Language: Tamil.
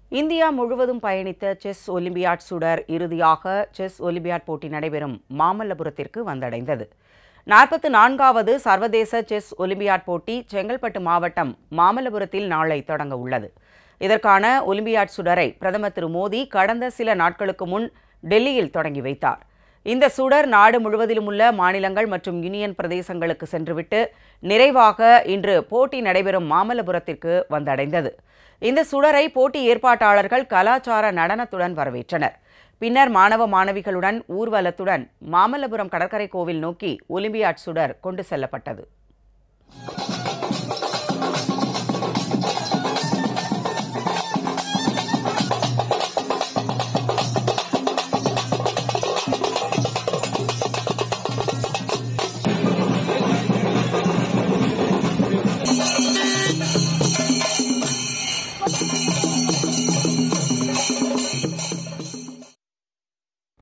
இந்தியா முழுவதும் பயணித்த செஸ் ஒலிம்பியாட் சுடர் இறுதியாக செஸ் ஒலிம்பியாட் போட்டி நடைபெறும் மாமல்லபுரத்திற்கு வந்தடைந்தது நாற்பத்து நான்காவது சர்வதேச செஸ் ஒலிம்பியாட் போட்டி செங்கல்பட்டு மாவட்டம் மாமல்லபுரத்தில் நாளை தொடங்க உள்ளது இதற்கான ஒலிம்பியாட் சுடரை பிரதமர் திரு மோடி கடந்த சில நாட்களுக்கு முன் டெல்லியில் தொடங்கி வைத்தார் இந்த சுடர் நாடு முழுவதிலும் உள்ள மாநிலங்கள் மற்றும் யூனியன் பிரதேசங்களுக்கு சென்றுவிட்டு நிறைவாக இன்று போட்டி நடைபெறும் மாமல்லபுரத்திற்கு வந்தடைந்தது இந்த சுடரை போட்டி ஏற்பாட்டாளர்கள் கலாச்சார நடனத்துடன் வரவேற்றனர் பின்னர் மாணவ மாணவிகளுடன் ஊர்வலத்துடன் மாமல்லபுரம் கடற்கரை கோவில் நோக்கி ஒலிம்பியாட் சுடர் கொண்டு செல்லப்பட்டது